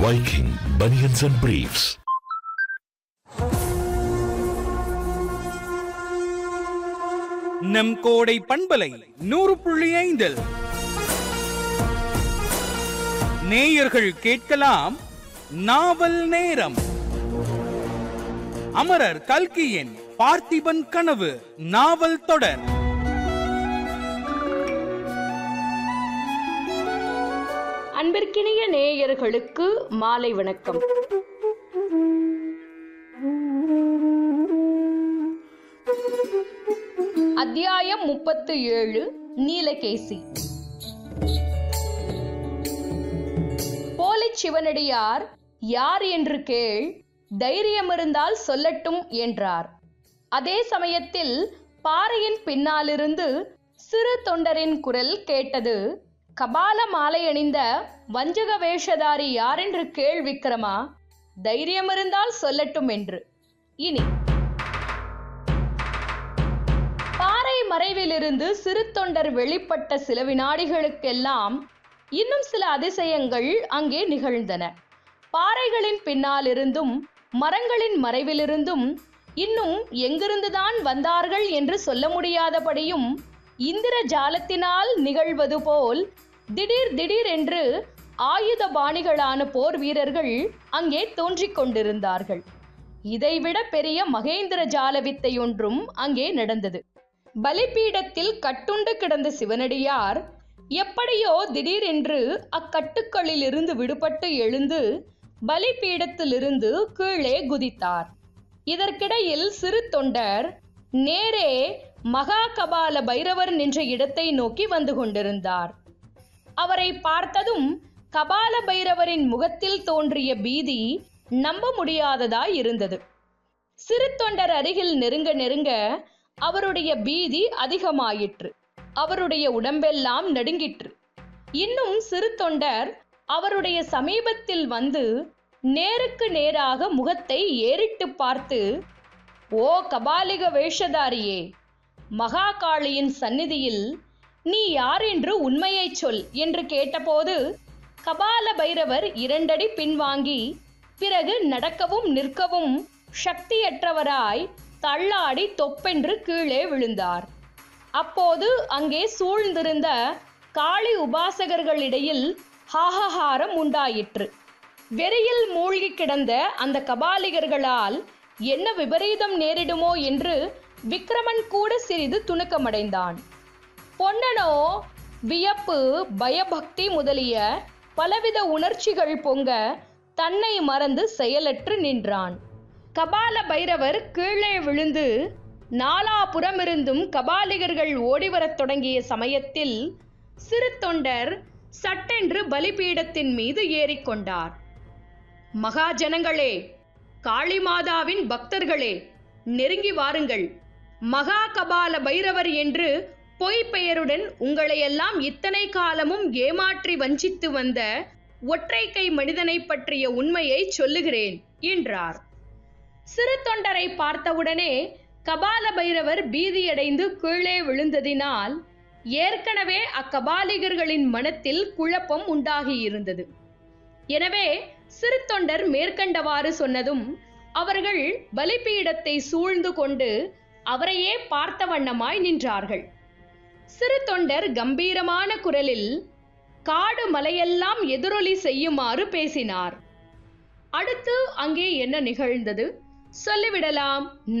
Viking Bunions and Briefs. நம் கோடை பண்பலை நூறு புள்ளி ஐந்தில் நேயர்கள் கேட்கலாம் நாவல் நேரம் அமரர் கல்கியின் பார்த்திபன் கனவு நாவல் தொடர் அன்பிற்கினிய நேயர்களுக்கு மாலை வணக்கம் அத்தியாயம் முப்பத்து ஏழு நீலகேசி போலிச் சிவனடியார் யார் என்று கேள் தைரியம் இருந்தால் சொல்லட்டும் என்றார் அதே சமயத்தில் பாறையின் பின்னாலிருந்து சிறு தொண்டரின் குரல் கேட்டது கபால மாலை அணிந்த வஞ்சக வேஷதாரி யாரென்று கேள் விக்ரமா தைரியம் இருந்தால் சொல்லட்டும் என்று இனி பாறை மறைவிலிருந்து சிறு தொண்டர் வெளிப்பட்ட சில வினாடிகளுக்கெல்லாம் இன்னும் சில அதிசயங்கள் அங்கே நிகழ்ந்தன பாறைகளின் பின்னாலிருந்தும் மரங்களின் மறைவிலிருந்தும் இன்னும் எங்கிருந்துதான் வந்தார்கள் என்று சொல்ல முடியாதபடியும் இந்திர ஜாலத்தினால் நிகழ்வது போல் திடீர் திடீர் என்று ஆயுத பாணிகளான போர் வீரர்கள் அங்கே தோன்றிக் கொண்டிருந்தார்கள் இதைவிட பெரிய மகேந்திர ஜால வித்தை ஒன்றும் அங்கே நடந்தது பலிபீடத்தில் கட்டுண்டு கிடந்த சிவனடியார் எப்படியோ திடீரென்று அக்கட்டுக்களில் இருந்து விடுபட்டு எழுந்து பலிபீடத்திலிருந்து கீழே குதித்தார் இதற்கிடையில் சிறு தொண்டர் நேரே மகா கபால பைரவர் நின்ற இடத்தை நோக்கி வந்து கொண்டிருந்தார் அவரை பார்த்ததும் கபால பைரவரின் முகத்தில் தோன்றிய பீதி நம்ப முடியாததாய் இருந்தது சிறு தொண்டர் அருகில் நெருங்க நெருங்க அவருடைய பீதி அதிகமாயிற்று அவருடைய உடம்பெல்லாம் நடுங்கிற்று இன்னும் சிறு தொண்டர் அவருடைய சமீபத்தில் வந்து நேருக்கு நேராக முகத்தை ஏறிட்டு பார்த்து ஓ கபாலிக வேஷதாரியே மகாகாளியின் சந்நிதியில் நீ யார் என்று உண்மையைச் சொல் என்று கேட்டபோது கபால பைரவர் இரண்டடி பின்வாங்கி பிறகு நடக்கவும் நிற்கவும் சக்தியற்றவராய் தள்ளாடி தொப்பென்று கீழே விழுந்தார் அப்போது அங்கே சூழ்ந்திருந்த காளி உபாசகர்களிடையில் ஹாஹாரம் உண்டாயிற்று வெறியில் மூழ்கி கிடந்த அந்த கபாலிகர்களால் என்ன விபரீதம் நேரிடுமோ என்று விக்ரமன் கூட சிறிது துணுக்கமடைந்தான் பொன்னனோ வியப்பு பயபக்தி முதலிய பலவித உணர்ச்சிகள் பொங்க தன்னை மறந்து செயலற்று நின்றான் கபால பைரவர் கீழே விழுந்து நாலாபுறமிருந்தும் கபாலிகர்கள் ஓடிவரத் தொடங்கிய சமயத்தில் சிறு தொண்டர் சட்டென்று பலிபீடத்தின் மீது ஏறிக்கொண்டார் மகாஜனங்களே காளிமாதாவின் பக்தர்களே நெருங்கி வாருங்கள் மகா கபால பைரவர் என்று பொய் பெயருடன் உங்களையெல்லாம் இத்தனை காலமும் ஏமாற்றி வஞ்சித்து வந்த ஒற்றை கை மனிதனை பற்றிய உண்மையை சொல்லுகிறேன் என்றார் சிறு தொண்டரை பார்த்தவுடனே கபால பைரவர் பீதியடைந்து கீழே விழுந்ததினால் ஏற்கனவே அக்கபாலிகர்களின் மனத்தில் குழப்பம் உண்டாகியிருந்தது எனவே சிறு தொண்டர் மேற்கண்டவாறு சொன்னதும் அவர்கள் பலிபீடத்தை சூழ்ந்து கொண்டு அவரையே பார்த்த வண்ணமாய் நின்றார்கள் சிறு தொண்டர் கம்பீரமான குரலில் காடு மலையெல்லாம் எதிரொலி செய்யுமாறு பேசினார் அடுத்து அங்கே என்ன நிகழ்ந்தது சொல்லிவிடலாம்